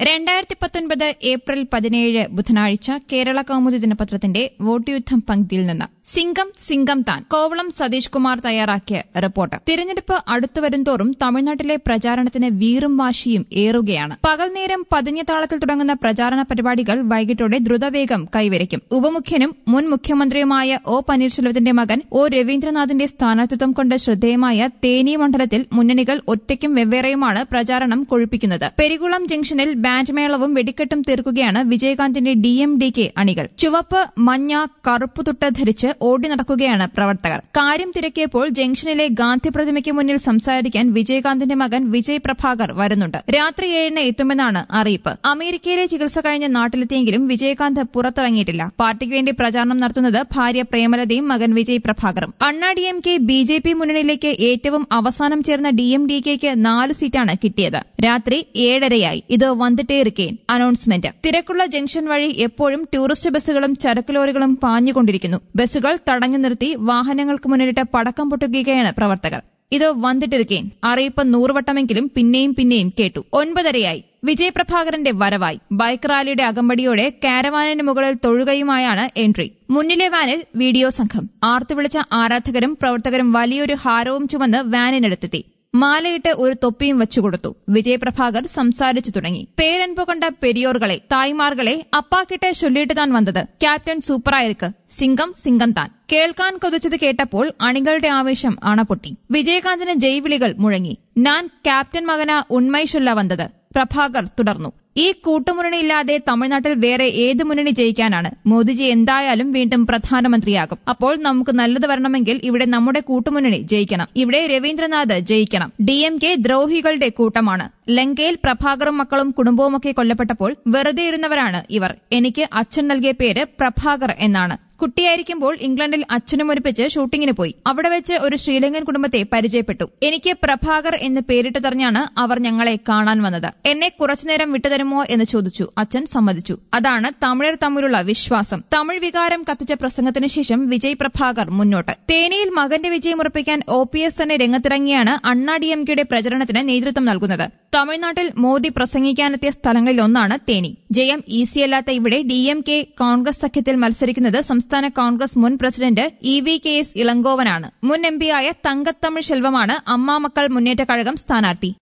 രണ്ടായിരത്തി പത്തൊൻപത് ഏപ്രിൽ പതിനേഴ് ബുധനാഴ്ച കേരള കൗമുദി ദിനപത്രത്തിന്റെ വോട്ട് യുദ്ധം പങ്ക്തിയിൽ നിന്ന് സിംഗം സിംഗം താൻ കോവളം സതീഷ് കുമാർ തയ്യാറാക്കിയ റിപ്പോർട്ട് തിരഞ്ഞെടുപ്പ് അടുത്തുവരുംതോറും തമിഴ്നാട്ടിലെ പ്രചാരണത്തിന് വീറും വാശിയും ഏറുകയാണ് പകൽ നേരം പതിഞ്ഞ താളത്തിൽ തുടങ്ങുന്ന പ്രചാരണ പരിപാടികൾ വൈകിട്ടോടെ ദ്രുതവേഗം കൈവരിക്കും ഉപമുഖ്യനും മുൻ മുഖ്യമന്ത്രിയുമായ ഒ പന്നീർശെൽവത്തിന്റെ മകൻ ഒ രവീന്ദ്രനാഥിന്റെ സ്ഥാനാർത്ഥിത്വം കൊണ്ട് ശ്രദ്ധേയമായ തേനി മണ്ഡലത്തിൽ മുന്നണികൾ ഒറ്റയ്ക്കും വെവ്വേറെയുമാണ് പ്രചാരണം കൊഴുപ്പിക്കുന്നത് പെരികുളം ജംഗ്ഷനിൽ ബാൻഡ് മേളവും വെടിക്കെട്ടും തീർക്കുകയാണ് വിജയകാന്തിന്റെ ഡി എം ഡി കെ അണികൾ ചുവപ്പ് മഞ്ഞ കറുപ്പുതുട്ട് ധരിച്ച് ഓടി നടക്കുകയാണ് പ്രവർത്തകർ കാര്യം തിരക്കിയപ്പോൾ ജംഗ്ഷനിലെ ഗാന്ധി പ്രതിമയ്ക്ക് മുന്നിൽ സംസാരിക്കാൻ വിജയകാന്തിന്റെ മകൻ വിജയ് പ്രഭാകർ വരുന്നുണ്ട് രാത്രി ഏഴിന് എത്തുമെന്നാണ് അറിയിപ്പ് അമേരിക്കയിലെ ചികിത്സ കഴിഞ്ഞ് നാട്ടിലെത്തിയെങ്കിലും വിജയകാന്ത് പുറത്തിറങ്ങിയിട്ടില്ല പാർട്ടിക്ക് വേണ്ടി പ്രചാരണം നടത്തുന്നത് ഭാര്യ പ്രേമലതയും മകൻ വിജയ് പ്രഭാകറും Anna D M K B J P മുന്നണിയിലേക്ക് ഏറ്റവും അവസാനം ചേർന്ന ഡി എം ഡി കെക്ക് നാല് സീറ്റാണ് കിട്ടിയത് രാത്രി ഏഴരയായി ഇത് വന്നിട്ടേ ഇരിക്കേൻ അനൗൺസ്മെന്റ് തിരക്കുള്ള ജംഗ്ഷൻ വഴി എപ്പോഴും ടൂറിസ്റ്റ് ബസ്സുകളും ചരക്ക് ലോറികളും പാഞ്ഞുകൊണ്ടിരിക്കുന്നു ബസ്സുകൾ തടഞ്ഞു നിർത്തി വാഹനങ്ങൾക്ക് മുന്നിലിട്ട് പടക്കം പൊട്ടുകയാണ് പ്രവർത്തകർ ഇത് വന്നിട്ടിരിക്കേൻ അറിയിപ്പ് നൂറുവട്ടമെങ്കിലും പിന്നെയും പിന്നെയും കേട്ടു ഒൻപതരയായി വിജയ് പ്രഭാകരന്റെ വരവായി ബൈക്ക് റാലിയുടെ അകമ്പടിയോടെ കാരവാനിന് മുകളിൽ തൊഴുകയുമായാണ് എൻട്രി മുന്നിലെ വാനിൽ വീഡിയോ സംഘം ആർത്തുവിളിച്ച ആരാധകരും പ്രവർത്തകരും വലിയൊരു ഹാരവും ചുമന്ന് വാനിനടുത്തെത്തി മാലയിട്ട് ഒരു തൊപ്പിയും വെച്ചുകൊടുത്തു വിജയപ്രഭാകർ സംസാരിച്ചു തുടങ്ങി പേരൻപു കൊണ്ട പെരിയോർകളെ തായ്മാർകളെ അപ്പാക്കിട്ട് ചൊല്ലിയിട്ട് താൻ വന്നത് ക്യാപ്റ്റൻ സൂപ്പറായിരിക്ക് സിംഗം സിംഗം താൻ കേൾക്കാൻ കൊതിച്ചത് കേട്ടപ്പോൾ അണികളുടെ ആവേശം അണപൊട്ടി വിജയകാന്തിന് ജയ്വിളികൾ മുഴങ്ങി ഞാൻ ക്യാപ്റ്റൻ മകന ഉണ്മൈ ചൊല്ല വന്നത് പ്രഭാകർ തുടർന്നു ഈ കൂട്ടുമുന്നണിയില്ലാതെ തമിഴ്നാട്ടിൽ വേറെ ഏത് മുന്നണി ജയിക്കാനാണ് മോദിജി എന്തായാലും വീണ്ടും പ്രധാനമന്ത്രിയാകും അപ്പോൾ നമുക്ക് നല്ലത് വരണമെങ്കിൽ ഇവിടെ നമ്മുടെ കൂട്ടുമുന്നണി ജയിക്കണം ഇവിടെ രവീന്ദ്രനാഥ് ജയിക്കണം ഡി എം കെ ദ്രോഹികളുടെ കൂട്ടമാണ് ലങ്കയിൽ പ്രഭാകറും മക്കളും കുടുംബവുമൊക്കെ കൊല്ലപ്പെട്ടപ്പോൾ വെറുതെ ഇരുന്നവരാണ് ഇവർ എനിക്ക് അച്ഛൻ നൽകിയ പേര് പ്രഭാകർ എന്നാണ് കുട്ടിയായിരിക്കുമ്പോൾ ഇംഗ്ലണ്ടിൽ അച്ഛനും ഒരുപ്പിച്ച് ഷൂട്ടിങ്ങിന് പോയി അവിടെ വെച്ച് ഒരു ശ്രീലങ്കൻ കുടുംബത്തെ പരിചയപ്പെട്ടു എനിക്ക് പ്രഭാകർ എന്ന് പേരിട്ട് തെറിഞ്ഞാണ് അവർ ഞങ്ങളെ കാണാൻ വന്നത് എന്നെ കുറച്ചുനേരം വിട്ടുതരുമോ എന്ന് ചോദിച്ചു അച്ഛൻ സമ്മതിച്ചു അതാണ് തമിഴർ തമ്മിലുള്ള വിശ്വാസം തമിഴ് വികാരം കത്തിച്ച പ്രസംഗത്തിന് ശേഷം വിജയ് പ്രഭാകർ മുന്നോട്ട് തേനിയിൽ മകന്റെ വിജയം ഉറപ്പിക്കാൻ ഒ പി എസ് തന്നെ രംഗത്തിറങ്ങിയാണ് അണ്ണാ ഡി എം കെയുടെ പ്രചരണത്തിന് നേതൃത്വം നൽകുന്നത് തമിഴ്നാട്ടിൽ മോദി പ്രസംഗിക്കാനെത്തിയ സ്ഥലങ്ങളിൽ ഒന്നാണ് തേനി ജയം ഈസിയല്ലാത്ത ഇവിടെ ഡി എം കെ കോൺഗ്രസ് സഖ്യത്തിൽ മത്സരിക്കുന്നത് സംസ്ഥാന കോൺഗ്രസ് മുൻ president E V K S ഇളങ്കോവനാണ് മുൻ എം പിയായ തങ്കത്തമിഴ് ശെൽവമാണ് അമ്മാമക്കൾ മുന്നേറ്റ കഴകം സ്ഥാനാർത്ഥി